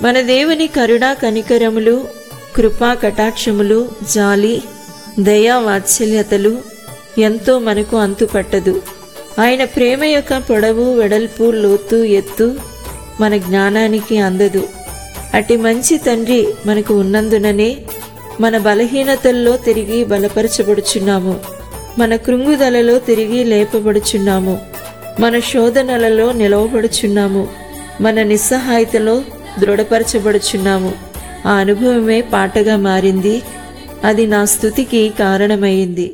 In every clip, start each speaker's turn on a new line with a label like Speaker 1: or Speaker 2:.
Speaker 1: మన దేవుని కరుణా కనికరములు కృపా కటాక్షములు జాలి దయా వాత్సల్యతలు ఎంతో మనకు అంతుపట్టదు ఆయన ప్రేమ యొక్క పొడవు వెడల్పు లోతు ఎత్తు మన జ్ఞానానికి అందదు అటి మంచి తండ్రి మనకు ఉన్నందుననే మన బలహీనతల్లో తిరిగి బలపరచబడుచున్నాము మన కృంగుదలలో తిరిగి లేపబడుచున్నాము మన శోధనలలో నిలవబడుచున్నాము మన నిస్సహాయతలో దృఢపరచబడుచున్నాము ఆ అనుభవమే పాటగా మారింది అది నా స్థుతికి కారణమైంది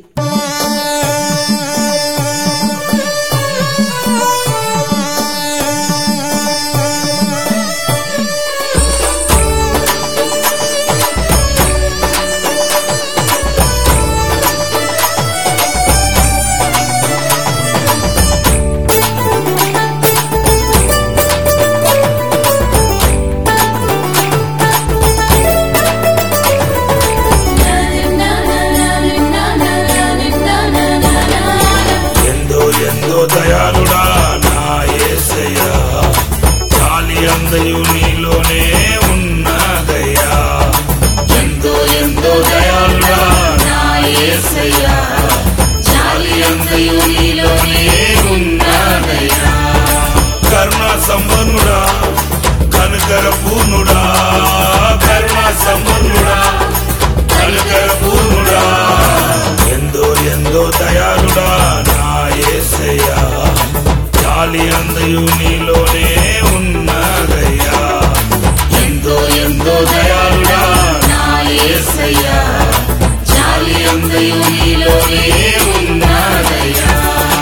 Speaker 2: ఎందో ఎందో దయాళుడా నా యేసయ్యా చాలి అందయు నీలోనే ఉన్నదయ్యా ఎందో ఎందో దయాళుడా నా యేసయ్యా చాలి అందయు నీలోనే ఉన్నదయ్యా కరుణ సంపన్నుడా కనుకర పూర్ణుడా కరుణ సంపన్నుడా కనుకర పూర్ణుడా ఎందో ఎందో దయాళుడా నా యేసయ్యా చాలి అందయు నీలోనే ఉన్నదయ్యా ఎందో ఎందో దయాళుడా నా యేసయ్యా చాలి అందయు నీలోనే ఉన్నదయ్యా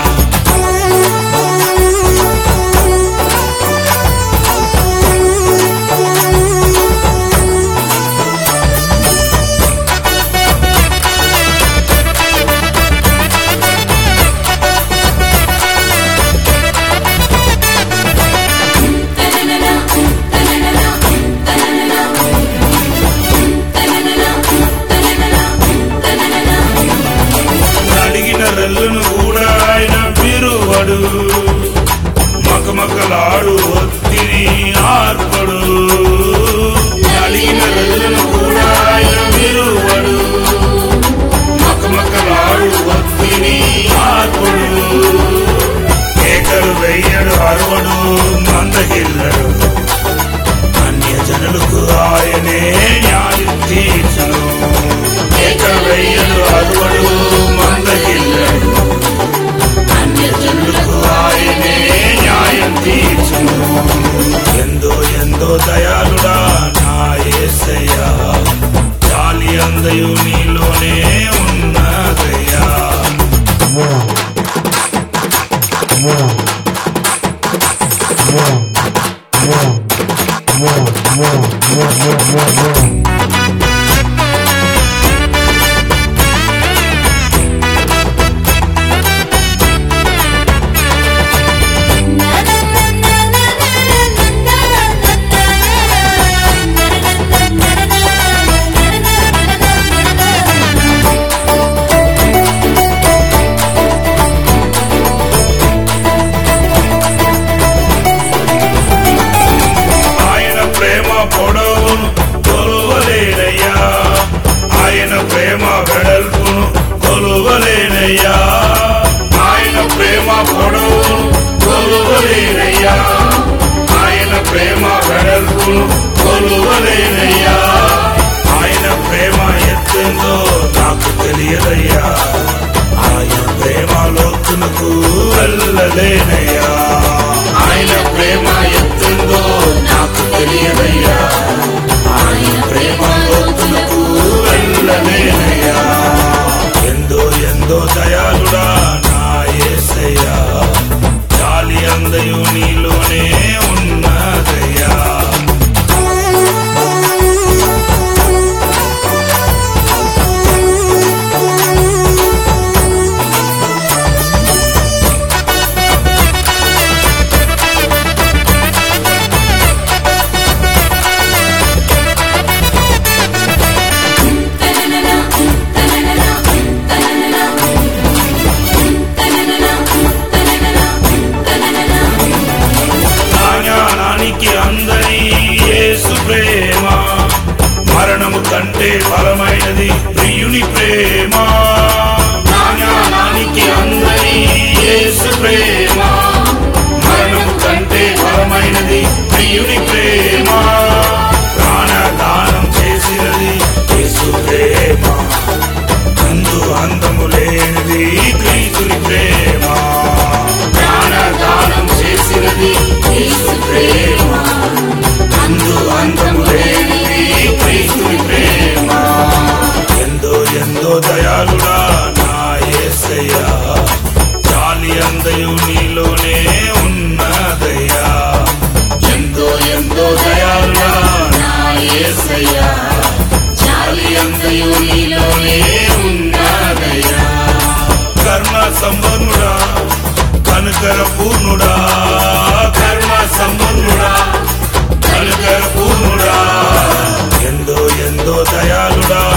Speaker 2: అడిగిన రెల్లును కూడా ఆయన విరువడు మకమకలాడు ఒత్తిని ఆర్పడు అడిగిన రెల్లును కూడా ఆయన విరువడు మకమకలాడు ఒత్తిని ఆర్పడు కేకలు వెయ్యడు అరవడు మందగిల్లడు అన్య జనులకు ఆయనే న్యాయం తీర్చును ఏకవయ్యడు అరువడు మందగిల్లడు అన్య జనులకు ఆయనే న్యాయం తీర్చును ఎందో ఎందో దయాళుడా నా యేసయ్యా చాలి అందయు నీలోనే ఉన్నదయ్యా ఆయన ప్రేమ పొడవును కొలువలేనయ్యా ఆయన ప్రేమ వెడల్పును కొలువలేనయ్యా ఆయన ప్రేమ పొడవును కొలువలేనయ్యా ఆయన ప్రేమ వెడల్పును కొలువలేనయ్యా ఆయన ప్రేమ ఎత్తుందో నాకు తెలియదయ్యా ఆయన ప్రేమ లోతునకు వెళ్ళలేనయ్యా ఆయన ప్రేమ ఎత్తుందో నాకు తెలియదయ్యా ఆయన ప్రేమ లోతునకు వెళ్ళలేనయ్యా ఎందో ఎందో దయాళుడా నా యేసయ్యా చాలి అందయు నీలోనే ఉన్నదయ్యా దయాళుడా ఎందో ఎందో దయాళుడా